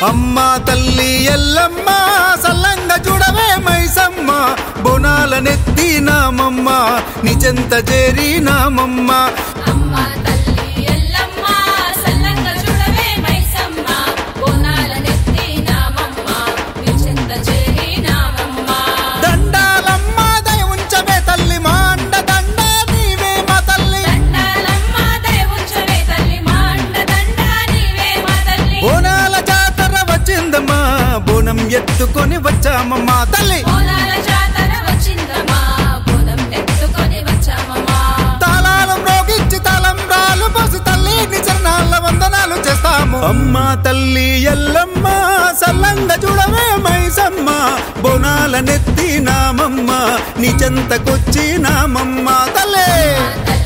అమ్మ తల్లి ఎల్లమ్మ సల్లంగా చూడవే మైసమ్మ బోనాల నెత్తి నామమ్మ నిజంత చేరి నామమ్మ అమ్మ తల్లి ఎల్లమ్మ సల్లంగా చూడవే మైసమ్మ బోనాల నెత్తి నామమ్మ విచెంత చేరి నామమ్మ దండాలమ్మ దయ ఉంచవే తల్లి మా అండ దండ నీవే మా తల్లి దండాలమ్మ దయ ఉంచవే తల్లి మా అండ దండ నీవే మా తల్లి బోనాల జాతర వచ్చిందమ్మా బోనం ఎత్తుకొని వచ్చామమ్మా తల్లి బోనాల జాతర వచ్చిందమ్మా బోనం ఎత్తుకొని వచ్చామమ్మా తాళాలం రోగిచ్చి తలం రాలు పోసి తల్లి నిచరణాల వందనాలు చేస్తాము అమ్మ తల్లి ఎల్లమ్మ సల్లంగా చూడవే మైసమ్మ బోనాల నెత్తి నామమ్మ నిజంతకొచ్చి నామమ్మ తల్లే తల్లి